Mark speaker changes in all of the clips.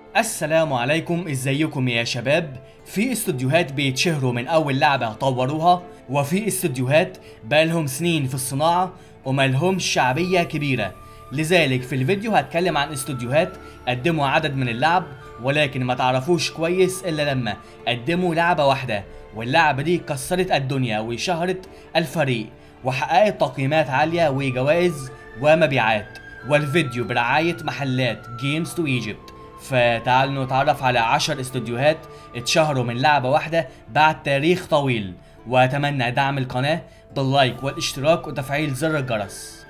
Speaker 1: السلام عليكم ازيكم يا شباب في استوديوهات بيتشهروا من اول لعبة طوروها وفي استوديوهات بقالهم سنين في الصناعة وملهمش شعبية كبيرة لذلك في الفيديو هتكلم عن استوديوهات قدموا عدد من اللعب ولكن ما تعرفوش كويس الا لما قدموا لعبة واحدة واللعبة دي كسرت الدنيا وشهرت الفريق وحققت تقييمات عالية وجوائز ومبيعات والفيديو برعاية محلات جيمز تو ايجيبت فتعالوا نتعرف على 10 استوديوهات اتشهروا من لعبة واحدة بعد تاريخ طويل واتمنى دعم القناة باللايك والاشتراك وتفعيل زر الجرس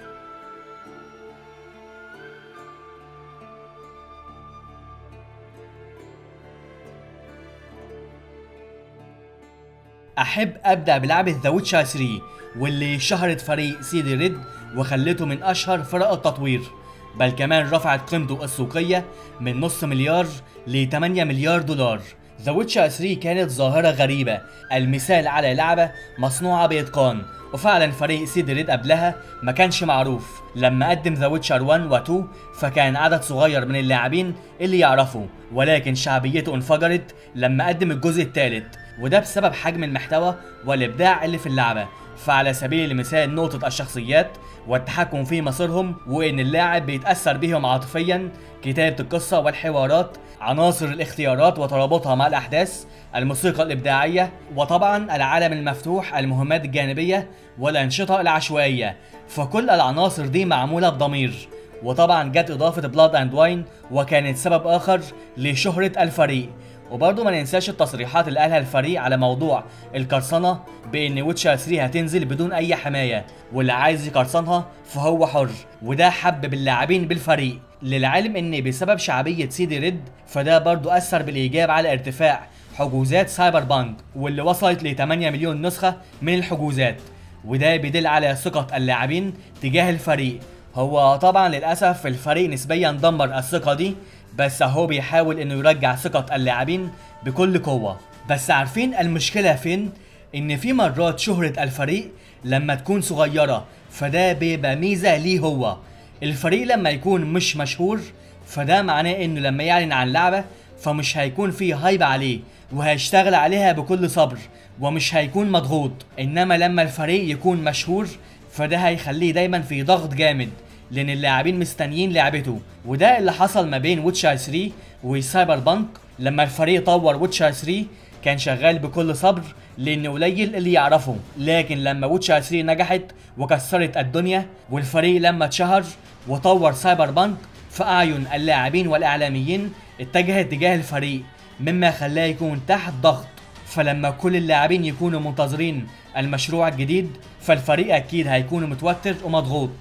Speaker 1: احب ابدا بلعبه ذا ويتشر 3 واللي شهرت فريق سيدي ريد وخلته من اشهر فرق التطوير بل كمان رفعت قيمته السوقيه من نص مليار ل 8 مليار دولار ذا ويتشر 3 كانت ظاهرة غريبة المثال على لعبة مصنوعة بإتقان وفعلا فريق سيدي ريد قبلها ما كانش معروف لما قدم ذا ويتشر 1 و 2 فكان عدد صغير من اللاعبين اللي يعرفوا ولكن شعبيته انفجرت لما قدم الجزء الثالث وده بسبب حجم المحتوى والابداع اللي في اللعبه فعلى سبيل المثال نقطة الشخصيات والتحكم في مصيرهم وإن اللاعب بيتأثر بهم عاطفيا كتابة القصة والحوارات عناصر الاختيارات وترابطها مع الأحداث الموسيقى الإبداعية وطبعا العالم المفتوح المهمات الجانبية والأنشطة العشوائية فكل العناصر دي معمولة بضمير وطبعا جت إضافة بلاد أند واين وكانت سبب آخر لشهرة الفريق وبرضه ما ننساش التصريحات اللي قالها الفريق على موضوع القرصنة بإن ويتشر 3 هتنزل بدون أي حماية واللي عايز يقرصنها فهو حر وده حبب اللاعبين بالفريق للعلم إن بسبب شعبية سيدي ريد فده برضه أثر بالإيجاب على ارتفاع حجوزات سايبر بانك واللي وصلت ل 8 مليون نسخة من الحجوزات وده بيدل على ثقة اللاعبين تجاه الفريق هو طبعا للأسف الفريق نسبيا دمر الثقة دي بس هو بيحاول انه يرجع ثقة اللاعبين بكل قوة بس عارفين المشكلة فين؟ ان في مرات شهرة الفريق لما تكون صغيرة فده بيبقى ميزة ليه هو الفريق لما يكون مش مشهور فده معناه انه لما يعلن عن لعبة فمش هيكون فيه هايب عليه وهيشتغل عليها بكل صبر ومش هيكون مضغوط انما لما الفريق يكون مشهور فده هيخليه دايما في ضغط جامد لان اللاعبين مستنيين لعبته وده اللي حصل ما بين ويتشر 3 وسايبر بانك لما الفريق طور ويتشر 3 كان شغال بكل صبر لان قليل اللي يعرفه لكن لما ويتشر 3 نجحت وكسرت الدنيا والفريق لما اتشهر وطور سايبر بانك فاعين اللاعبين والاعلاميين اتجهت تجاه الفريق مما خلاه يكون تحت ضغط فلما كل اللاعبين يكونوا منتظرين المشروع الجديد فالفريق اكيد هيكون متوتر ومضغوط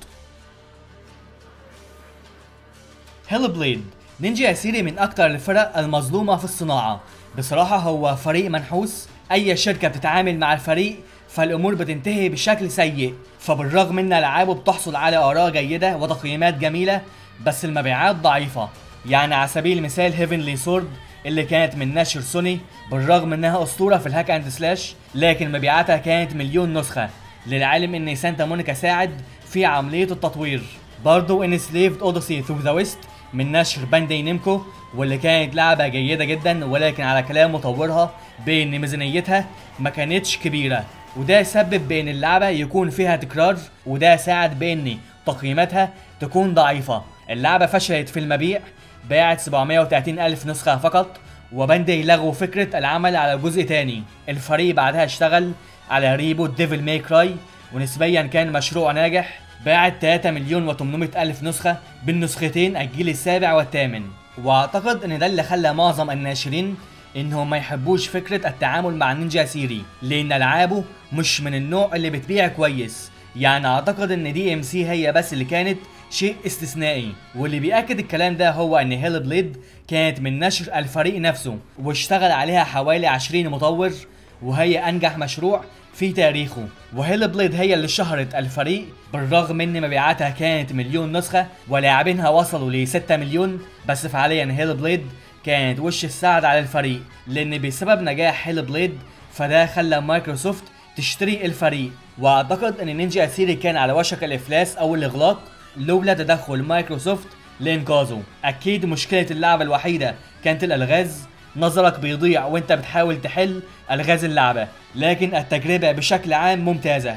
Speaker 1: هيل بليد نينجا سيري من اكتر الفرق المظلومه في الصناعه بصراحه هو فريق منحوس اي شركه بتتعامل مع الفريق فالامور بتنتهي بشكل سيء فبالرغم ان العابه بتحصل على اراء جيده وتقييمات جميله بس المبيعات ضعيفه يعني على سبيل المثال هيفنلي سورد اللي كانت من نشر سوني بالرغم انها اسطوره في الهاك اند سلاش لكن مبيعاتها كانت مليون نسخه للعلم ان سانتا مونيكا ساعد في عمليه التطوير برضه ان سليفد اوديسي ثرو ذا ويست من نشر بانداي نيمكو واللي كانت لعبة جيدة جدا ولكن على كلام مطورها بان ميزانيتها ما كانتش كبيرة وده سبب بان اللعبة يكون فيها تكرار وده ساعد بان تقييماتها تكون ضعيفة اللعبة فشلت في المبيع باعت 730 ألف نسخة فقط وبانداي لغوا فكرة العمل على جزء تاني الفريق بعدها اشتغل على ريبوت ديفل ماي كراي ونسبيا كان مشروع ناجح باعت 3 مليون و800 ألف نسخة بالنسختين الجيل السابع والثامن واعتقد ان ده اللي خلى معظم الناشرين انهم ما يحبوش فكرة التعامل مع نينجا سيري لان العابه مش من النوع اللي بتبيع كويس يعني اعتقد ان دي ام سي هي بس اللي كانت شيء استثنائي واللي بيأكد الكلام ده هو ان هيل بليد كانت من نشر الفريق نفسه واشتغل عليها حوالي 20 مطور وهي انجح مشروع في تاريخه وهيل بليد هي اللي شهرت الفريق بالرغم ان مبيعاتها كانت مليون نسخة ولاعبينها وصلوا ل 6 مليون بس فعليا هيل بليد كانت وش السعد على الفريق لان بسبب نجاح هيل بليد فده خلى مايكروسوفت تشتري الفريق واعتقد ان نينجا سيري كان على وشك الافلاس او الاغلاق لولا تدخل مايكروسوفت لإنقاذه أكيد مشكلة اللعبة الوحيدة كانت الألغاز نظرك بيضيع وانت بتحاول تحل ألغاز اللعبة لكن التجربة بشكل عام ممتازة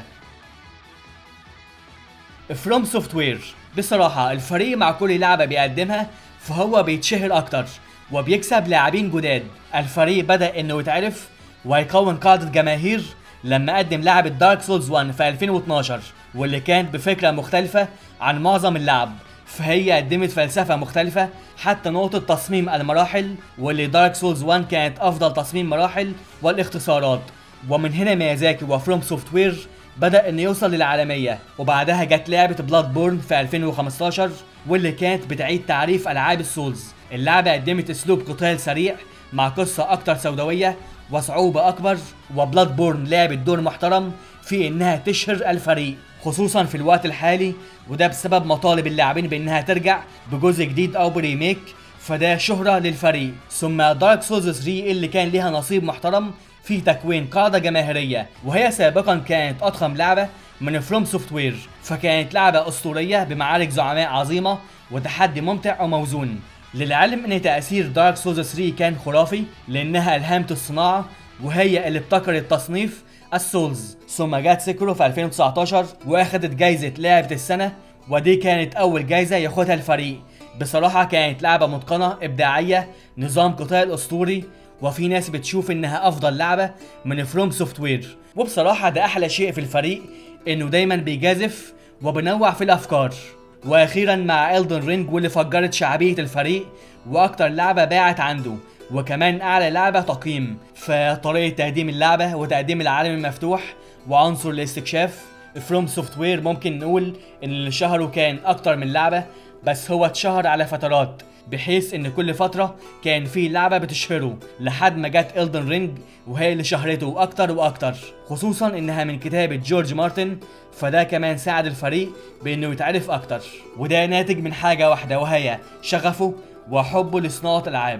Speaker 1: فروم سوفت وير بصراحة الفريق مع كل لعبة بيقدمها فهو بيتشهر أكتر وبيكسب لاعبين جداد الفريق بدأ إنه يتعرف ويكون قاعدة جماهير لما قدم لعبة دارك سولز 1 في 2012 واللي كانت بفكرة مختلفة عن معظم اللعب فهي قدمت فلسفة مختلفة حتى نقطة تصميم المراحل واللي دارك سولز 1 كانت أفضل تصميم مراحل والاختصارات ومن هنا ميازاكي وفروم سوفت وير بدأ انه يوصل للعالمية وبعدها جت لعبة بلاد بورن في 2015 واللي كانت بتعيد تعريف ألعاب السولز اللعبة قدمت اسلوب قتال سريع مع قصة أكتر سوداوية وصعوبة أكبر وبلاد بورن لعبت دور محترم في إنها تشهر الفريق خصوصا في الوقت الحالي وده بسبب مطالب اللاعبين بإنها ترجع بجزء جديد أو بريميك فده شهرة للفريق ثم دارك سولز 3 اللي كان ليها نصيب محترم في تكوين قاعدة جماهيرية وهي سابقا كانت أضخم لعبة من فروم سوفت وير فكانت لعبة أسطورية بمعارك زعماء عظيمة وتحدي ممتع وموزون للعلم ان تأثير دارك سولز 3 كان خرافي لانها الهمت الصناعة وهي اللي ابتكرت تصنيف السولز ثم جت سيكرو في 2019 واخدت جايزة لاعبة السنة ودي كانت اول جايزة ياخدها الفريق بصراحة كانت لعبة متقنة ابداعية نظام قتال اسطوري وفي ناس بتشوف انها افضل لعبة من فروم سوفت وير وبصراحة ده احلى شيء في الفريق انه دايما بيجازف وبنوع في الافكار واخيرا مع الدن رينج واللي فجرت شعبية الفريق واكتر لعبة باعت عنده وكمان اعلى لعبة تقييم فطريقة تقديم اللعبة وتقديم العالم المفتوح وعنصر الاستكشاف فروم سوفت وير ممكن نقول ان اللي شهره كان اكتر من لعبة بس هو اتشهر على فترات بحيث ان كل فترة كان في لعبة بتشهره لحد ما جت إلدن رينج وهي اللي شهرته اكتر واكتر خصوصا انها من كتابة جورج مارتن فده كمان ساعد الفريق بانه يتعرف اكتر وده ناتج من حاجة واحدة وهي شغفه وحبه لصناعة العاب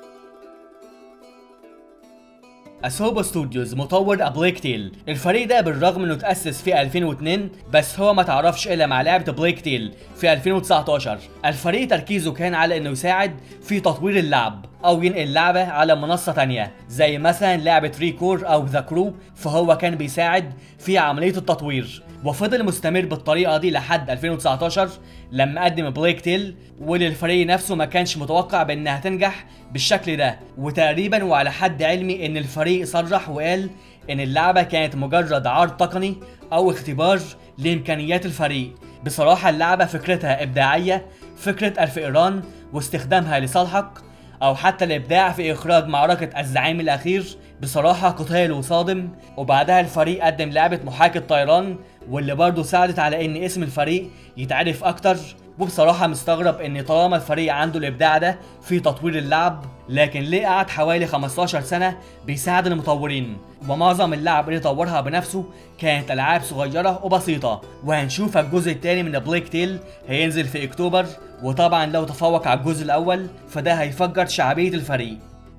Speaker 1: اسوبا ستوديوز مطور ابليك تيل الفريق ده بالرغم انه تأسس في 2002 بس هو ما تعرفش الا مع لعبة بليك تيل في 2019 الفريق تركيزه كان على انه يساعد في تطوير اللعب او ينقل اللعبة على منصة تانية زي مثلا لعبة ريكور او ذا كرو فهو كان بيساعد في عملية التطوير وفضل مستمر بالطريقة دي لحد 2019 لما قدم بليك تيل واللي الفريق نفسه ما كانش متوقع بانها تنجح بالشكل ده وتقريبا وعلى حد علمي ان الفريق صرح وقال ان اللعبة كانت مجرد عرض تقني او اختبار لامكانيات الفريق بصراحة اللعبة فكرتها ابداعية فكرة الفئران واستخدامها لصالحك او حتى الابداع في اخراج معركة الزعيم الاخير بصراحة قتاله صادم وبعدها الفريق قدم لعبة محاكي الطيران واللي برضه ساعدت على ان اسم الفريق يتعرف اكتر وبصراحة مستغرب ان طالما الفريق عنده الابداع ده في تطوير اللعب لكن ليه قعد حوالي 15 سنة بيساعد المطورين ومعظم اللعب اللي طورها بنفسه كانت العاب صغيرة وبسيطة وهنشوف الجزء التاني من بليك تيل هينزل في اكتوبر وطبعا لو تفوق على الجزء الاول فده هيفجر شعبية الفريق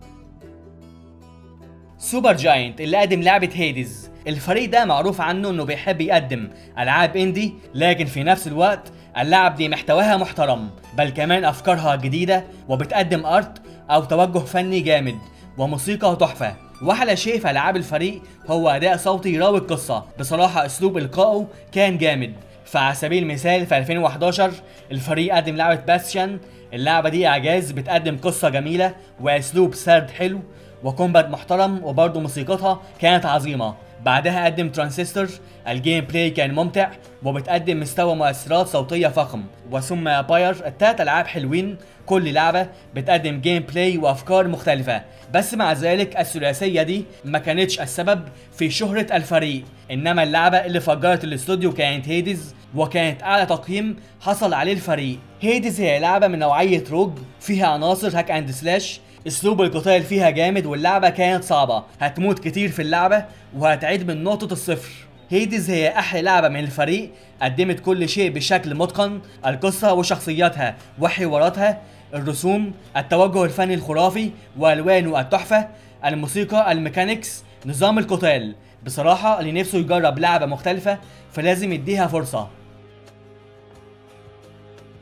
Speaker 1: سوبر جاينت اللي قدم لعبة هيدز الفريق ده معروف عنه انه بيحب يقدم العاب اندي لكن في نفس الوقت اللعب دي محتواها محترم بل كمان افكارها جديدة وبتقدم ارت او توجه فني جامد وموسيقى تحفة واحلى شيء في العاب الفريق هو اداء صوتي يراوي القصة بصراحة اسلوب القائه كان جامد فعلى سبيل المثال في 2011 الفريق قدم لعبة باستيان اللعبة دي اعجاز بتقدم قصة جميلة واسلوب سرد حلو وكومبات محترم وبرضه موسيقتها كانت عظيمة بعدها قدم ترانزستور الجيم بلاي كان ممتع وبتقدم مستوى مؤثرات صوتية فخم وثم باير التلات ألعاب حلوين كل لعبة بتقدم جيم بلاي وأفكار مختلفة بس مع ذلك الثلاثية دي ما كانتش السبب في شهرة الفريق إنما اللعبة اللي فجرت الاستوديو كانت هيدز وكانت أعلى تقييم حصل عليه الفريق هيدز هي لعبة من نوعية روج فيها عناصر هاك اند سلاش اسلوب القتال فيها جامد واللعبة كانت صعبة هتموت كتير في اللعبة وهتعيد من نقطة الصفر هيدز هي احلى لعبة من الفريق قدمت كل شيء بشكل متقن القصة وشخصياتها وحواراتها الرسوم التوجه الفني الخرافي والوانه التحفة الموسيقى الميكانيكس نظام القتال بصراحة اللي نفسه يجرب لعبة مختلفة فلازم يديها فرصة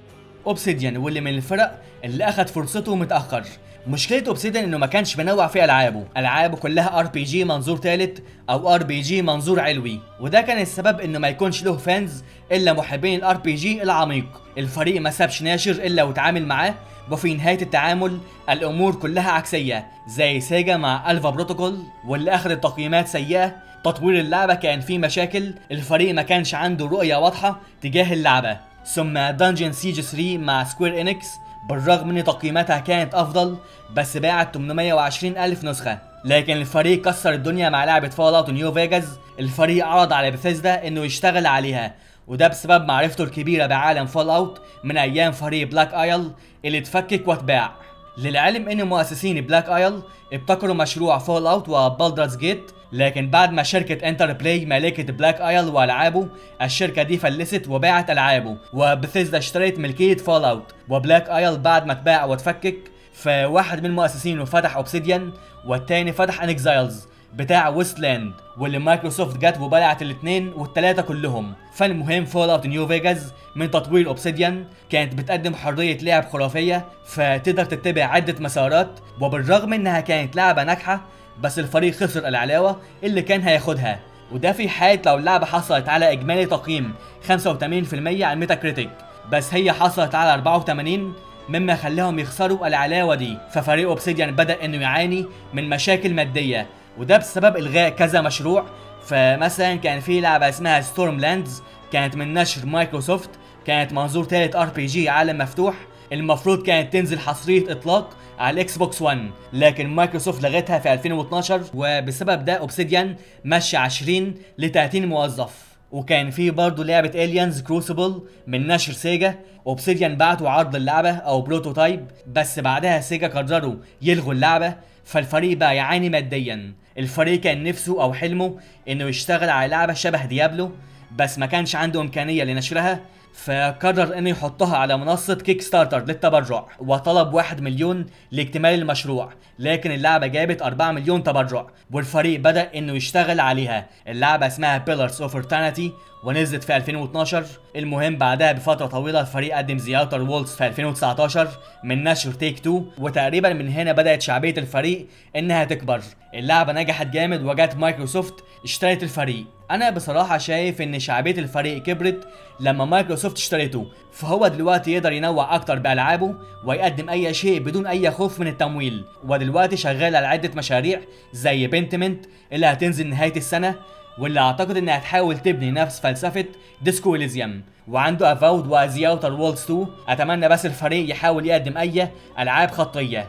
Speaker 1: اوبسيديان واللي من الفرق اللي اخد فرصته متاخر مشكله اوبسيديان انه ما كانش بينوع في العابه العابه كلها ار بي جي منظور ثالث او ار بي جي منظور علوي وده كان السبب انه ما يكونش له فانز الا محبين الار بي جي العميق الفريق ما سابش ناشر الا وتعامل معاه وفي نهاية التعامل الأمور كلها عكسية زي سيجا مع ألفا بروتوكول واللي أخذت تقييمات سيئة تطوير اللعبة كان فيه مشاكل الفريق ما كانش عنده رؤية واضحة تجاه اللعبة ثم دانجن سيج 3 مع سكوير انكس بالرغم ان تقييماتها كانت افضل بس باعت 820 الف نسخة لكن الفريق كسر الدنيا مع لعبة فول اوت نيو فيجاس الفريق عرض على بثيسدا انه يشتغل عليها وده بسبب معرفته الكبيرة بعالم فول اوت من ايام فريق بلاك ايل اللي اتفكك واتباع للعلم ان مؤسسين بلاك ايل ابتكروا مشروع فول اوت وبالدرز جيت لكن بعد ما شركة انتر بلاي ملكت بلاك ايل والعابه الشركة دي فلست وباعت العابه وبثيسدا اشترت ملكية فول اوت وبلاك ايل بعد ما اتباع واتفكك فواحد من مؤسسينه فتح اوبسيديان والتاني فتح انكزايلز بتاع ويستلاند واللي مايكروسوفت جت وبلعت الاثنين والثلاثه كلهم فالمهم فول اوت نيو فيجاس من تطوير اوبسيديان كانت بتقدم حريه لعب خرافيه فتقدر تتبع عده مسارات وبالرغم انها كانت لعبه ناجحه بس الفريق خسر العلاوه اللي كان هياخدها وده في حالة لو اللعبة حصلت على إجمالي تقييم 85% على ميتا كريتيك بس هي حصلت على 84 مما خلاهم يخسروا العلاوة دي ففريق اوبسيديان بدأ انه يعاني من مشاكل مادية وده بسبب الغاء كذا مشروع فمثلا كان في لعبة اسمها ستورم لاندز كانت من نشر مايكروسوفت كانت منظور ثالث ار بي جي عالم مفتوح المفروض كانت تنزل حصرية اطلاق على الاكس بوكس 1 لكن مايكروسوفت لغتها في 2012 وبسبب ده اوبسيديان مشى 20 ل 30 موظف وكان في برضه لعبة اليانز كروسيبل من نشر سيجا اوبسيديان بعتوا عرض اللعبة او بروتوتايب بس بعدها سيجا قرروا يلغوا اللعبة فالفريق بقى يعاني ماديا الفريق كان نفسه او حلمه انه يشتغل على لعبة شبه ديابلو بس ما كانش عنده امكانية لنشرها فقرر انه يحطها على منصة كيك ستارتر للتبرع وطلب واحد مليون لاكتمال المشروع لكن اللعبة جابت 4 مليون تبرع والفريق بدأ انه يشتغل عليها اللعبة اسمها Pillars of Eternity ونزلت في 2012 المهم بعدها بفترة طويلة الفريق قدم ذا اوتر وولز في 2019 من نشر تيك 2 وتقريبا من هنا بدأت شعبية الفريق انها تكبر اللعبة نجحت جامد وجات مايكروسوفت اشترت الفريق انا بصراحة شايف ان شعبية الفريق كبرت لما مايكروسوفت اشترته فهو دلوقتي يقدر ينوع اكتر بالعابه ويقدم اي شيء بدون اي خوف من التمويل ودلوقتي شغال على عدة مشاريع زي بنتمنت اللي هتنزل نهاية السنة واللي اعتقد انها هتحاول تبني نفس فلسفة ديسكو اليزيوم وعنده افاود وذا اوتر وولز 2 اتمنى بس الفريق يحاول يقدم اي العاب خطية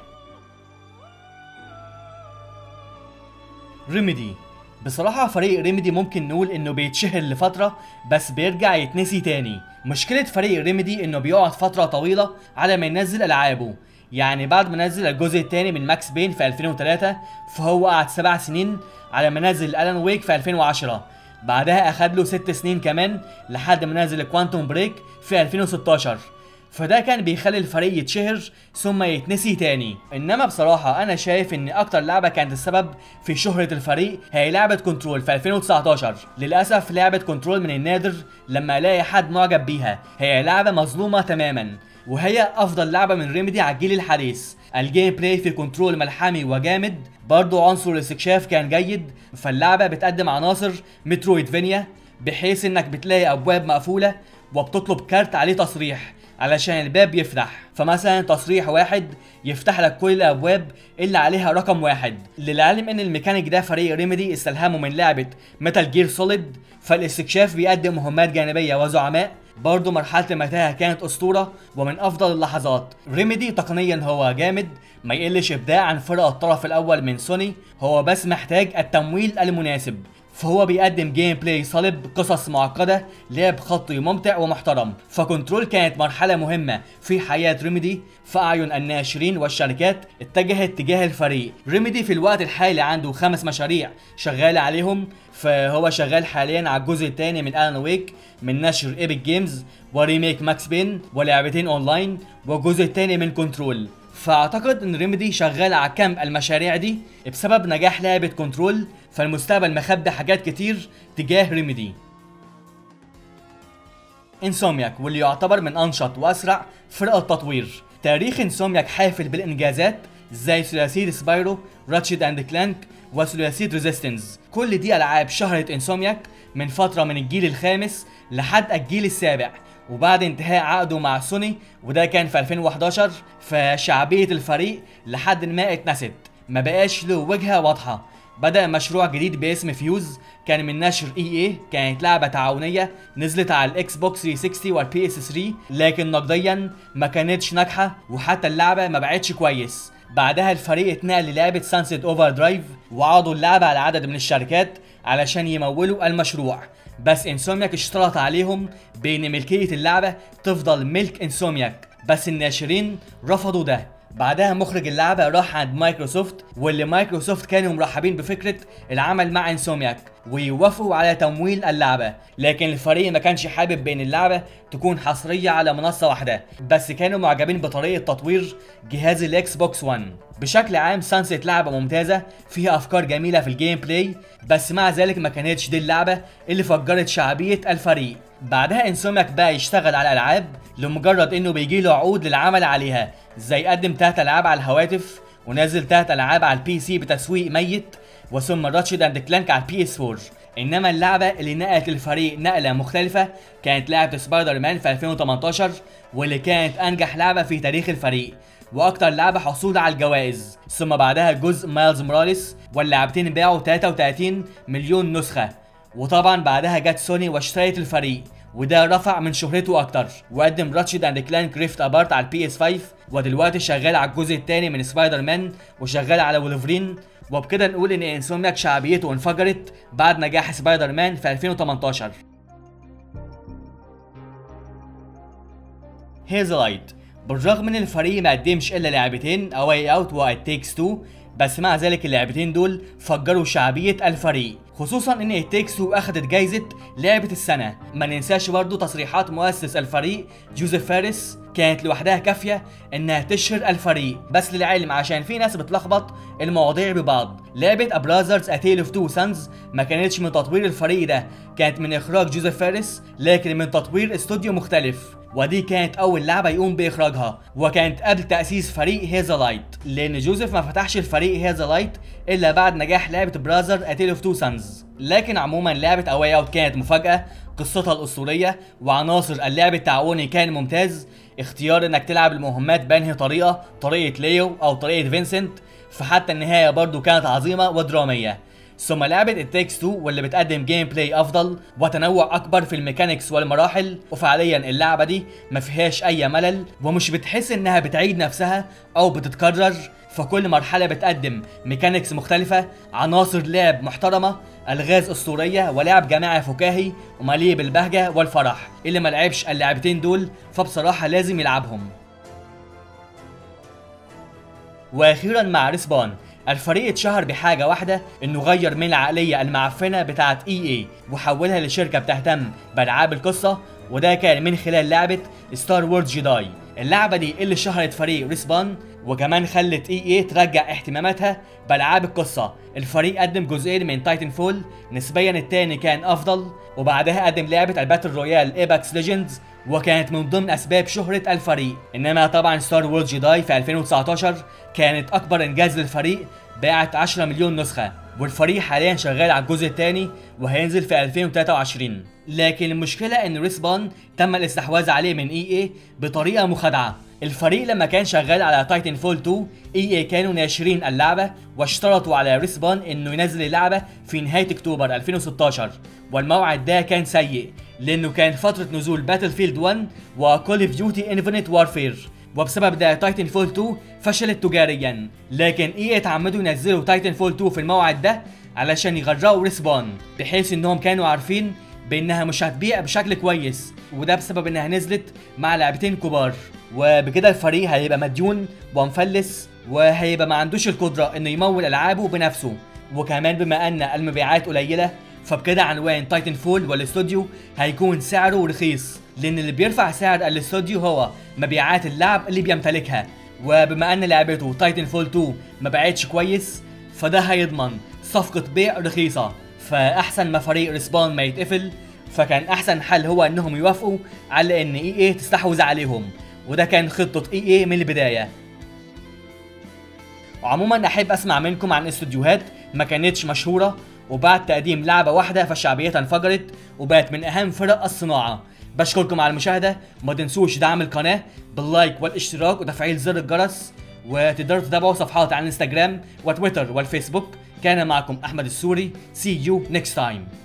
Speaker 1: ريميدي بصراحة فريق ريميدي ممكن نقول انه بيتشهر لفترة بس بيرجع يتنسي تاني مشكلة فريق ريميدي انه بيقعد فترة طويلة على ما ينزل العابه يعني بعد ما نزل الجزء الثاني من ماكس بين في 2003 فهو قعد سبع سنين على ما نزل الان ويك في 2010 بعدها اخد له ست سنين كمان لحد ما نزل كوانتوم بريك في 2016 فده كان بيخلي الفريق يتشهر ثم يتنسي تاني انما بصراحة انا شايف ان اكتر لعبة كانت السبب في شهرة الفريق هي لعبة كنترول في 2019 للاسف لعبة كنترول من النادر لما الاقي حد معجب بيها هي لعبة مظلومة تماما وهي افضل لعبة من ريميدي على الجيل الحديث الجيم بلاي في كنترول ملحمي وجامد برضو عنصر الاستكشاف كان جيد فاللعبة بتقدم عناصر مترويدفينيا بحيث انك بتلاقي ابواب مقفولة وبتطلب كارت عليه تصريح علشان الباب يفتح فمثلا تصريح واحد يفتح لك كل الابواب اللي عليها رقم واحد للعلم ان الميكانيك ده فريق ريميدي استلهمه من لعبة ميتال جير سوليد فالاستكشاف بيقدم مهمات جانبية وزعماء برضه مرحلة المتاهة كانت أسطورة ومن أفضل اللحظات ريميدي تقنيا هو جامد ما يقلش إبداع عن فرق الطرف الأول من سوني هو بس محتاج التمويل المناسب فهو بيقدم جيم بلاي صلب قصص معقدة لعب خطي ممتع ومحترم فكنترول كانت مرحلة مهمة في حياة ريميدي فأعين الناشرين والشركات اتجهت تجاه الفريق ريميدي في الوقت الحالي عنده خمس مشاريع شغال عليهم فهو شغال حاليا على الجزء الثاني من الان ويك من نشر ايبك جيمز وريميك ماكس بين ولعبتين اونلاين والجزء الثاني من كنترول فاعتقد ان ريميدي شغال على كم المشاريع دي بسبب نجاح لعبة كنترول فالمستقبل مخبي حاجات كتير تجاه ريميدي انسومياك واللي يعتبر من انشط واسرع فرق التطوير تاريخ انسومياك حافل بالانجازات زي ثلاثيه سبايرو راتشيد اند كلانك وثلاثيه ريزيستنس كل دي العاب شهرت انسومياك من فتره من الجيل الخامس لحد الجيل السابع وبعد انتهاء عقده مع سوني وده كان في 2011 فشعبيه الفريق لحد ما اتنست ما بقاش له وجهه واضحه بدأ مشروع جديد باسم فيوز كان من نشر اي اي كانت لعبة تعاونية نزلت على الاكس بوكس 360 والبي اس 3 لكن نقديا ما كانتش ناجحة وحتى اللعبة ما بقتش كويس بعدها الفريق اتنقل للعبة سانسيت اوفر درايف وعرضوا اللعبة على عدد من الشركات علشان يمولوا المشروع بس انسومياك اشترط عليهم بان ملكية اللعبة تفضل ملك انسومياك بس الناشرين رفضوا ده بعدها مخرج اللعبة راح عند مايكروسوفت واللي مايكروسوفت كانوا مرحبين بفكرة العمل مع انسومياك ويوافقوا على تمويل اللعبة لكن الفريق ما كانش حابب بان اللعبة تكون حصرية على منصة واحدة بس كانوا معجبين بطريقة تطوير جهاز الاكس بوكس 1 بشكل عام سانسيت لعبة ممتازة فيها افكار جميلة في الجيم بلاي بس مع ذلك ما كانتش دي اللعبة اللي فجرت شعبية الفريق بعدها انسومياك بقى يشتغل على الالعاب لمجرد انه بيجيله عقود للعمل عليها زي قدم تلات العاب على الهواتف ونزل تلات العاب على البي سي بتسويق ميت وثم راتشد اند كلانك على البي اس 4 انما اللعبه اللي نقلت الفريق نقله مختلفه كانت لعبه سبايدر مان في 2018 واللي كانت انجح لعبه في تاريخ الفريق واكتر لعبه حصولا على الجوائز ثم بعدها جزء مايلز موراليس واللاعبتين باعوا 33 مليون نسخه وطبعا بعدها جت سوني واشترت الفريق وده رفع من شهرته اكتر وقدم راتشد اند كلانك ريفت ابارت على البي اس 5 ودلوقتي شغال على الجزء الثاني من سبايدر مان وشغال على وولفرين وبكده نقول ان انسومياك شعبيته انفجرت بعد نجاح سبايدر مان في 2018 هيزلايت بالرغم ان الفريق ما قدمش الا لعبتين اواي اوت وات تيكس 2 بس مع ذلك اللعبتين دول فجروا شعبية الفريق خصوصا ان التيكسو اخدت جايزة لعبة السنة ما ننساش برضو تصريحات مؤسس الفريق جوزيف فارس كانت لوحدها كافية انها تشهر الفريق بس للعلم عشان في ناس بتلخبط المواضيع ببعض لعبة ابرازرز اتيل اوف تو سانز ما كانتش من تطوير الفريق ده كانت من اخراج جوزيف فارس لكن من تطوير استوديو مختلف ودي كانت اول لعبه يقوم باخراجها وكانت قبل تاسيس فريق هيزالايت لان جوزيف ما فتحش الفريق هيزالايت الا بعد نجاح لعبه براذر اتيل اوف تو سانز لكن عموما لعبه اواي اوت كانت مفاجاه قصتها الاسطوريه وعناصر اللعب التعاوني كان ممتاز اختيار انك تلعب المهمات بانهي طريقه طريقه ليو او طريقه فينسنت فحتى النهايه برضو كانت عظيمه ودراميه ثم لعبة التكس 2 واللي بتقدم جيم بلاي افضل وتنوع اكبر في الميكانيكس والمراحل وفعليا اللعبة دي ما فيهاش اي ملل ومش بتحس انها بتعيد نفسها او بتتكرر فكل مرحلة بتقدم ميكانيكس مختلفة عناصر لعب محترمة الغاز اسطورية ولعب جماعي فكاهي ومليء بالبهجة والفرح اللي ما لعبش اللعبتين دول فبصراحة لازم يلعبهم واخيرا مع ريسبون الفريق اتشهر بحاجة واحدة انه غير من العقلية المعفنة بتاعت اي اي وحولها لشركة بتهتم بألعاب القصة وده كان من خلال لعبة ستار وورد جيداي اللعبة دي اللي شهرت فريق ريسبون وكمان خلت اي اي ترجع اهتماماتها بألعاب القصة الفريق قدم جزئين من تايتن فول نسبيا التاني كان افضل وبعدها قدم لعبة الباتل رويال ايباكس ليجندز وكانت من ضمن اسباب شهرة الفريق انما طبعا ستار وورد جيداي في 2019 كانت اكبر انجاز للفريق باعت 10 مليون نسخة والفريق حاليا شغال على الجزء الثاني وهينزل في 2023 لكن المشكلة ان ريسبون تم الاستحواذ عليه من اي اي بطريقة مخادعة الفريق لما كان شغال على تايتن فول 2 اي اي كانوا ناشرين اللعبة واشترطوا على ريسبون انه ينزل اللعبة في نهاية اكتوبر 2016 والموعد ده كان سيء لانه كان فترة نزول باتل فيلد 1 وكول اوف ديوتي انفينيت وارفير وبسبب ده تايتن فول 2 فشلت تجاريا لكن اي اتعمدوا ينزلوا تايتن فول 2 في الموعد ده علشان يغرقوا ريسبون بحيث انهم كانوا عارفين بانها مش هتبيع بشكل كويس وده بسبب انها نزلت مع لعبتين كبار وبكده الفريق هيبقى مديون ومفلس وهيبقى ما عندوش القدرة انه يمول العابه بنفسه وكمان بما ان المبيعات قليلة فبكده عنوان تايتن فول والاستوديو هيكون سعره رخيص لان اللي بيرفع سعر الاستوديو هو مبيعات اللعب اللي بيمتلكها وبما ان لعبته تايتن فول 2 ما باعتش كويس فده هيضمن صفقة بيع رخيصة فاحسن ما فريق ريسبون ما يتقفل فكان احسن حل هو انهم يوافقوا على ان اي اي تستحوذ عليهم وده كان خطة اي اي من البداية وعموما احب اسمع منكم عن استوديوهات ما كانتش مشهورة وبعد تقديم لعبة واحدة فشعبيتها انفجرت وبقت من اهم فرق الصناعة بشكركم على المشاهدة وما تنسوش دعم القناة باللايك والاشتراك وتفعيل زر الجرس وتقدروا تتابعوا صفحات على الانستجرام وتويتر والفيسبوك كان معكم احمد السوري see you next time